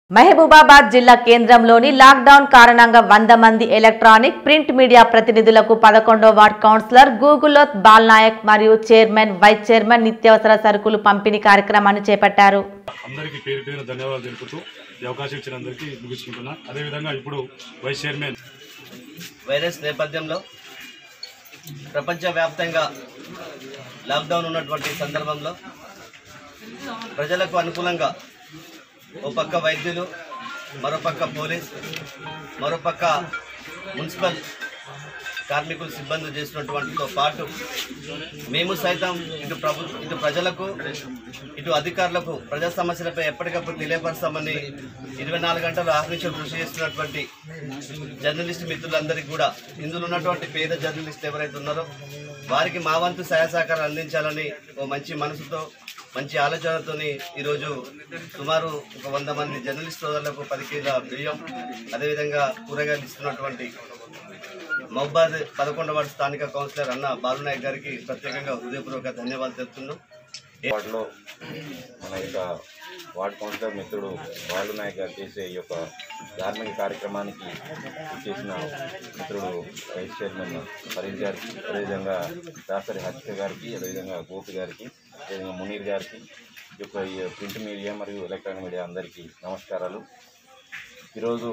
మహబూబాబాద్ జిల్లా కేంద్రంలోని లాక్డౌన్ కారణంగా వంద మంది ఎలక్ట్రానిక్ ప్రింట్ మీడియా ప్రతినిధులకు పదకొండో వార్డ్ కౌన్సిలర్ గూగులోత్ బాల్నాయక్ మరియు చైర్మన్ వైస్ చైర్మన్ నిత్యావసర సరుకులు పంపిణీ కార్యక్రమాన్ని చేపట్టారు అందరికీ పేరు పేరు ధన్యవాదాలు తెలుపుతూ ఈ అవకాశం ఇచ్చిన అందరికీ ముగించుకుంటున్నా అదేవిధంగా ఇప్పుడు వైస్ చైర్మన్ వైరస్ నేపథ్యంలో ప్రపంచవ్యాప్తంగా లాక్డౌన్ ఉన్నటువంటి సందర్భంలో ప్రజలకు అనుకూలంగా ఓ పక్క వైద్యులు మరోపక్క పోలీస్ మరోపక్క మున్సిపల్ కార్మికులు సిబ్బంది చేసినటువంటితో పాటు మేము సైతం ఇటు ప్రభు ఇటు ప్రజలకు ఇటు అధికారులకు ప్రజా సమస్యలపై ఎప్పటికప్పుడు తెలియపరుస్తామని ఇరవై నాలుగు గంటలు ఆహ్నించలు కృషి చేస్తున్నటువంటి జర్నలిస్ట్ మిత్రులందరికీ కూడా ఇందులో ఉన్నటువంటి పేద జర్నలిస్ట్ ఎవరైతే ఉన్నారో వారికి మా వంతు సహాయ సహకారం అందించాలని ఓ మంచి మనసుతో మంచి ఆలోచనతోని ఈరోజు సుమారు ఒక వంద మంది జర్నలిస్ట్ సోదరులకు పది కేజీల బియ్యం అదేవిధంగా కూరగాయలు ఇస్తున్నటువంటి మహబాద్ పదకొండవ వార్డు స్థానిక కౌన్సిలర్ అన్న బాలునాయక్ గారికి ప్రత్యేకంగా హృదయపూర్వక ధన్యవాదాలు తెలుపుతున్నాం వార్డులో మన యొక్క వార్డ్ కౌన్సిలర్ మిత్రుడు బాలు నాయక్ గారు చేసే ఈ యొక్క ధార్మిక కార్యక్రమానికి చేసిన మిత్రుడు వైస్ చైర్మన్ ఫరీద్ గారికి అదేవిధంగా దాసరి హర్ష గారికి అదేవిధంగా గోపి గారికి అదేవిధంగా మునీర్ గారికి ఈ యొక్క ఈ ప్రింట్ మీడియా మరియు ఎలక్ట్రానిక్ మీడియా అందరికీ నమస్కారాలు ఈరోజు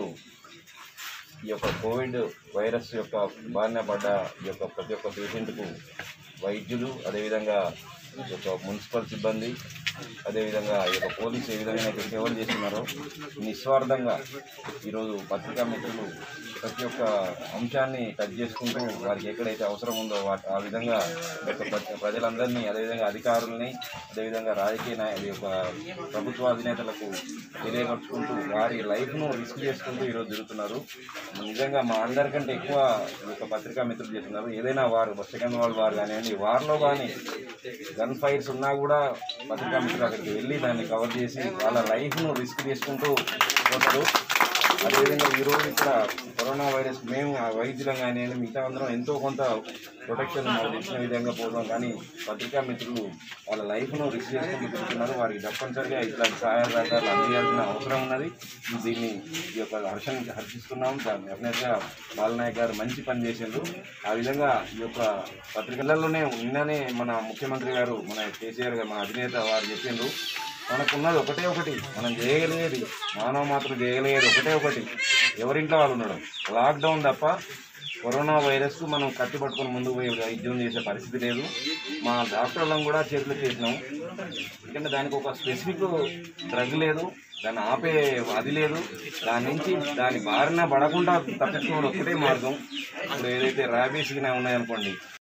ఈ యొక్క కోవిడ్ వైరస్ యొక్క బారిన పడ్డ ఈ యొక్క ప్రతి ఒక్క పేషెంట్కు వైద్యులు అదేవిధంగా ఈ యొక్క మున్సిపల్ సిబ్బంది అదేవిధంగా ఈ యొక్క పోలీసు ఏ విధంగా అయితే సేవలు చేస్తున్నారో నిస్వార్థంగా ఈరోజు పత్రికా మిత్రులు ప్రతి ఒక్క అంశాన్ని టచ్ చేసుకుంటూ వారికి ఎక్కడైతే అవసరం ఉందో వా ఆ విధంగా ఈ యొక్క ప్ర- ప్రజలందరినీ అదేవిధంగా అధికారుల్ని అదేవిధంగా రాజకీయ నాయ ఈ యొక్క ప్రభుత్వ అధినేతలకు తెలియపరుచుకుంటూ వారి లైఫ్ను రిస్క్ చేసుకుంటూ ఈరోజు జరుగుతున్నారు నిజంగా మా అందరికంటే ఎక్కువ ఈ యొక్క పత్రికా మిత్రులు చేస్తున్నారు ఏదైనా వారు సెకండ్ వరల్డ్ వార్ కానివ్వండి వారిలో కానీ గన్ ఫైర్స్ ఉన్నా కూడా పత్రికా మిత్రులు అక్కడికి వెళ్ళి దాన్ని కవర్ చేసి వాళ్ళ లైఫ్ను రిస్క్ చేసుకుంటూ పోతారు అదేవిధంగా ఈరోజు ఇక్కడ కరోనా వైరస్ మేము ఆ వైద్యులం కానివ్వండి మిగతా అందరం ఎంతో కొంత ప్రొటెక్షన్ మనకు తెలిసిన విధంగా పోతాం కానీ పత్రికా మిత్రులు వాళ్ళ లైఫ్ను రిస్క్ చేసుకుంటూ తిరుగుతున్నారు వారికి తప్పనిసరిగా ఇట్లాంటి సహాయ సహకారాలు అందించాల్సిన అవసరం ఉన్నది దీన్ని ఈ యొక్క హర్షం హర్షిస్తున్నాం డెఫినెట్గా బాలనాయక్ గారు మంచి పని చేసిండ్రు ఆ విధంగా ఈ యొక్క పత్రికలలోనే నిన్ననే మన ముఖ్యమంత్రి గారు మన కేసీఆర్ గారు మన అధినేత వారు చెప్పిండ్రు మనకున్నది ఒకటే ఒకటి మనం చేయగలిగేది మానవ మాత్రం చేయగలిగేది ఒకటే ఒకటి ఎవరింట్లో వాళ్ళు ఉండడం లాక్డౌన్ తప్ప కరోనా వైరస్కు మనం కత్తి పట్టుకొని ముందుకు పోయి వైద్యం చేసే పరిస్థితి లేదు మా డాక్టర్లను కూడా చేతులు చేసినాం ఎందుకంటే దానికి ఒక స్పెసిఫిక్ డ్రగ్ లేదు దాన్ని ఆపే అది లేదు దాని నుంచి దాని బారిన పడకుండా తప్పించుకోవడం ఒకటే మార్గం ఇప్పుడు ఏదైతే ర్యాబీస్ ఉన్నాయనుకోండి